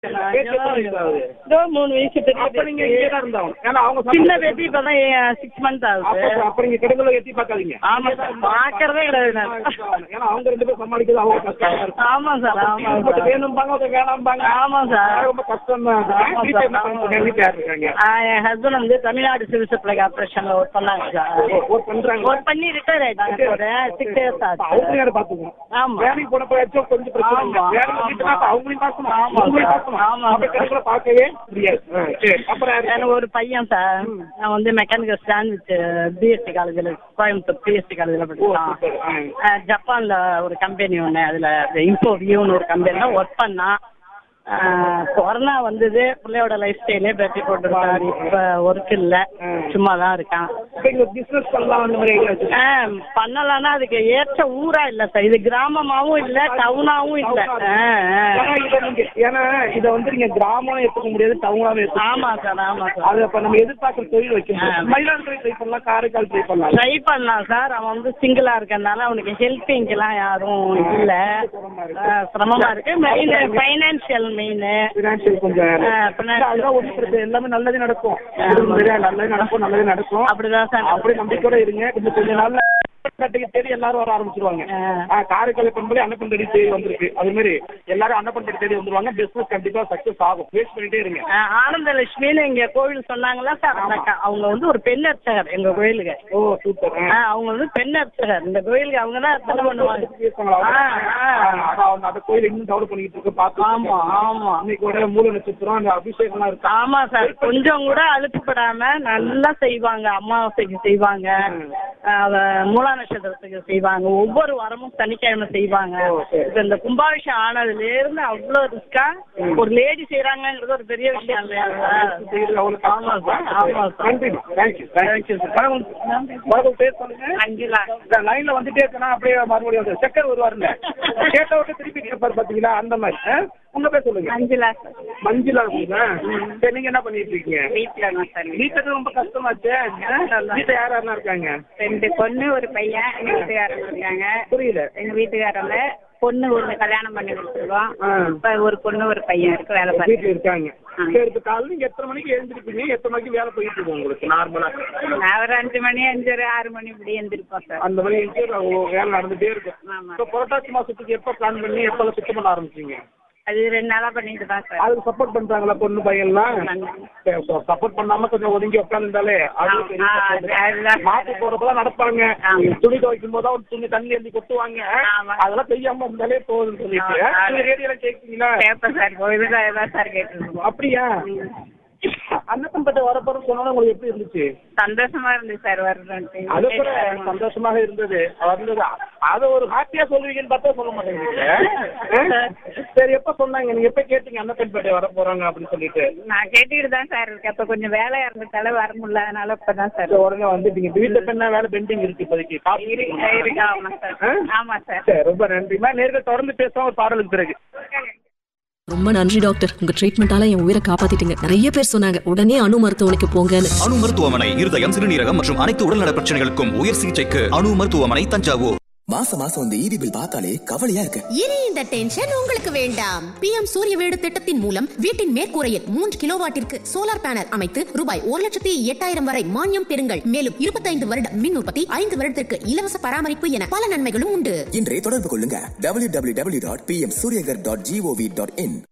பேச்சு எத்தனை வயசு ஆகுது? இதோ மூணு வயசு பெரிய அப்ப நீங்க baby. இங்கே தான் இருந்தாகணும். ஏன்னா அவங்க சின்ன சாப்பிட்டு- பேபி இப்பதான் சிக்ஸ் மந்த் அப்ப ஆகுது அப்ப நீங்க கிடங்குல எத்தி பார்க்காதீங்க ஆமா சார் பாக்குறதே கிடையாது நான். ஏன்னா அவங்க ரெண்டு பேரும் சமாளிக்கிறது அவங்க கஷ்டமா இருக்கும் ஆமா சார் ஆமா ஒருத்தர் சார் வேணும்பாங்க ஒருத்தர் வேணாம்பாங்க ஆமா சார் ரொம்ப கஷ்டம் தான் ஆமா வீட்டுல சார், என்ன ஆமா பண்ணுறாங்க வீட்டுல யார் இருக்காங்க ஆ, என் ஹஸ்பண்ட் வந்து தமிழ்நாடு சிவில் சப்ளை கார்பரேஷன்ல ஒர்க் பண்ணாங்க சார் ஒர்க் பண்றாங்க ஒர்க் பண்ணி ரிட்டையர் ஆயிட்டாங்க ஒரு சிக்ஸ் இயர்ஸ் ஆச்சு அவங்க யாரை பாத்துக்கணும் ஆமா வேலைக்கு போன போயாச்சும் கொஞ்சம் பிரச்சனை இல்லை. ஆமா, வேலைக்கு போயிட்டுனா அப்ப அவங்களையும் பார்க்கணும் ஆமா, அவங்களையும் சார். பார்க்கணும் ஆமா, அப்ப சார். கிடக்குல பார்க்கவே முடியாது ஆ, சரி அப்புறம் யாரு? எனக்கு ஒரு பையன் சார் நான் வந்து மெக்கானிக்கல் ஸ்டாண்ட் பிஎஸ்டி காலேஜில் கோயம்புத்தூர் பிஎஸ்டி காலேஜில் ஓ, படிச்சான் சூப்பர். ஆ. அஹ் ஜப்பான்ல ஒரு கம்பெனி ஒன்று அதுல இன்ஃபோ வியூன்னு ஒரு கம்பெனில ஒர்க் பண்ணான் அஹ் கொரோனா வந்தது பிள்ளையோட லைஃப் ஸ்டைலே பேட்டி போட்டுருக்காரு இப்ப ஒர்க் இல்ல சும்மா தான் இருக்கான் இப்ப இங்க பிசினஸ் பண்ணலாம் அந்த மாதிரி ஐடியா வச்சிருக்கீங்க. அஹ் பண்ணலாம்னா அதுக்கு ஏற்ற ஊரா இல்ல சார் இது கிராமமாவும் இல்ல டவுனாவும் இல்ல அஹ், ஏன்னா அஹ். இத நீங்க ஏன்னா இத வந்து நீங்க கிராமம் எடுத்துக்க முடியாது டவுனாவும் எடுத்துக்க ஆமா சார் ஆமா சார் அது அப்ப நம்ம எதிர்பார்க்குற தொழில் வைக்கணும் ஆ. மயிலாடுதுறை ட்ரை பண்ணலாம் காரைக்கால் ட்ரை பண்ணலாம் ட்ரை பண்ணலாம் சார் அவன் வந்து சிங்கிளா இருக்கறனால அவனுக்கு ஹெல்பிங்க்கெல்லாம் யாரும் இல்ல அஹ் சிரமமா இருக்கு மெயின் ஃபைனான்சியல் மெயின் பினான்சியல் கொஞ்சம் ஆ, finance- அதெல்லாம் ஒன்றும் பிரச்சனை எல்லாமே நல்லதே நடக்கும் நிறைய நல்லதே நடக்கும் நல்லதே நடக்கும் அப்படிதான் சார் அப்படி நம்பிக்கையோட இருங்க இன்னும் கொஞ்ச நாள்ல கட்டைக்கு தேடி எல்லாரும் வர ஆரம்பிச்சிருவாங்க ஆ. ஆ, காரைக்கால் பண்படி அன்னப்பந்தடி தேடி வந்திருக்கு அது மாதிரி எல்லாரும் அன்னப்பந்தடி தேடி வந்துருவாங்க பிசினஸ் கண்டிப்பா சக்சஸ் ஆகும் வேஸ்ட் பண்ணிட்டே இருங்க அஹ் ஆனந்தலட்சுமின்னு எங்க கோவில் சொன்னாங்களா சார் அந்த அக்கா. அவங்க வந்து ஒரு பெண் அர்ச்சகர் எங்க கோயிலுக்கு ஓ சூப்பர் அஹ் அவங்க வந்து பெண் அர்ச்சகர் இந்த கோயிலுக்கு அவங்க தான் அர்ச்சனை பண்ணுவாங்க ஆ, ஆ. அந்த கோயில் இன்னும் டெவலப் பண்ணிட்டு இருக்கு பாத்து ஆமா ஆமா இன்னைக்கு கூட மூல நட்சத்திரம் அந்த அபிஷேகம்லாம் இருக்கு ஆமா சார் கொஞ்சம் கூட அலுப்புப்படாம நல்லா செய்வாங்க அமாவாசைக்கு செய்வாங்க அஹ் மூலா நட்சத்திரத்துக்கு செய்வாங்க ஒவ்வொரு வாரமும் சனிக்கிழமை செய்வாங்க ஓ, சரி. இப்ப இந்த கும்பாபிஷேகம் ஆனதுல இருந்து அவ்வளவு ரிஸ்கா ஒரு லேடி செய்யறாங்கிறது ஒரு பெரிய விஷயம் இல்லையா சார் செய்யறது அவ்வளவு ஆமா சார் ஆமா சார் நன்றி தேங்க்யூ தேங்க்யூ வணக்கம் வணக்கம் பேர் சொல்லுங்க அஞ்சுலா இந்த லைன்ல வந்துட்டே இருக்கனா அப்படியே மறுபடியும் வந்து செக்கர் வருவாருங்க கேட்ட விட்டு திருப்பி கேட்பாரு பாத்தீங்களா அந்த மாதிரி ஆ? உங்க பேர் சொல்லுங்க அஞ்சுலா மஞ்சுளா இருக்குங்க சரி நீங்க என்ன பண்ணிட்டு இருக்கீங்க வீட்டுல தான் சார் வீட்டுக்கு ரொம்ப கஷ்டமாச்சே வீட்டுல யார் யாரெல்லாம் இருக்காங்க ரெண்டு பொண்ணு ஒரு பையன் எங்க வீட்டுக்காரங்க இருக்காங்க புரியல எங்க வீட்டுக்காரங்க பொண்ணு ஒண்ணு கல்யாணம் பண்ணி கொடுத்துருக்கோம் ஆ. இப்ப ஒரு பொண்ணு ஒரு பையன் இருக்கு வேலை வீட்டுல பார்த்து இருக்காங்க சரி இப்ப காலையில நீங்க எத்தனை மணிக்கு எழுந்திருப்பீங்க எத்தனை மணிக்கு வேலை போயிட்டு இருக்கு உங்களுக்கு நார்மலா நான் ஒரு அஞ்சு மணி அஞ்சரை ஆறு மணி இப்படி எழுந்திருப்போம் சார் அந்த மாதிரி எழுந்திருச்சு உங்க வேலை நடந்துட்டே இருக்கும் ஆமா. இப்ப புரட்டாசி மாசத்துக்கு எப்ப பிளான் பண்ணி எப்ப சுத்தம் பண்ண ஆரம்பிச்சீங்க அது ரெண்டு நாளா பண்ணிட்டு தான் சார் அதுக்கு சப்போர்ட் பண்றாங்களா பொண்ணு பையன்லாம் சப்போர்ட் பண்ணாம கொஞ்சம் ஒதுங்கி உட்காந்துருந்தாலே அது ஆ, பெரிய ஆ, support. அதுதான் மாட்டு போறப்பதான் நடப்பாங்க ஆமா. துணி துவைக்கும் போது ஒரு துணி தண்ணி எழுதி கொட்டுவாங்க ஆமா. அதெல்லாம் செய்யாம இருந்தாலே போதும்னு சொல்லிட்டு ஆ, ஆ. நீங்க ரேடியோல கேட்குறீங்களா கேட்பேன் சார் கோயிலுக்கு தான் சார் கேட்டுருக்கோம் அப்படியா அன்னப்பன்பட்ட வரப்போறோம் சொன்னாலும் உங்களுக்கு எப்படி இருந்துச்சு சந்தோஷமா இருந்துச்சு சார் வருதுன்ட்டு அது கூட எனக்கு சந்தோஷமாக இருந்தது வந்தது அத ஒரு ஹாப்பியா சொல்லுவீங்கன்னு பார்த்தா சொல்ல மாட்டேங்கிறீங்க சரி எப்ப சொன்னாங்க நீங்க எப்ப கேட்டீங்க அன்னப்பன்பேட்டை வர போறாங்க அப்படின்னு சொல்லிட்டு நான் கேட்டுக்கிட்டு தான் சார் இருக்கேன் அப்ப கொஞ்சம் வேலையா இருந்ததால வர முடியல அதனால இப்பதான் சார் சரி, உடனே வந்துட்டீங்க இப்ப வீட்டுல இப்ப என்ன வேலை பெண்டிங் இருக்கு இப்போதைக்கு இருக்கு இருக்கு ஆமா சார் ஆ? ஆமா சார் சரி ரொம்ப நன்றிமா நேரில் தொடர்ந்து பேசுவோம் ஒரு பாடலுக்கு பிறகு ரொம்ப நன்றி டாக்டர் உங்க ட்ரீட்மெண்டால என் உயிரை காப்பாத்திட்டீங்க நிறைய பேர் சொன்னாங்க உடனே அணு மருத்துவமனைக்கு போங்கன்னு அணு மருத்துவமனை இருதயம் சிறுநீரகம் மற்றும் அனைத்து உடல்நல பிரச்சனைகளுக்கும் உயர் சிகிச்சைக்கு அணு மருத்துவமனை தஞ்சாவூர் மாசம் மாசம் இந்த ஈபி பில் பார்த்தாலே கவலையா இருக்கு இனி இந்த டென்ஷன் உங்களுக்கு வேண்டாம் பிஎம் சூரிய வீடு திட்டத்தின் மூலம் வீட்டின் மேற்கூரையில் மூன்று கிலோவாட்டிற்கு சோலார் பேனல் அமைத்து ரூபாய் ஒரு லட்சத்தி எட்டாயிரம் வரை மானியம் பெறுங்கள் மேலும் இருபத்தைந்து வருட மின் உற்பத்தி ஐந்து வருடத்திற்கு இலவச பராமரிப்பு என பல நன்மைகளும் உண்டு இன்றே தொடர்பு கொள்ளுங்க W W W dot P M Suryaghar dot G O V dot இன்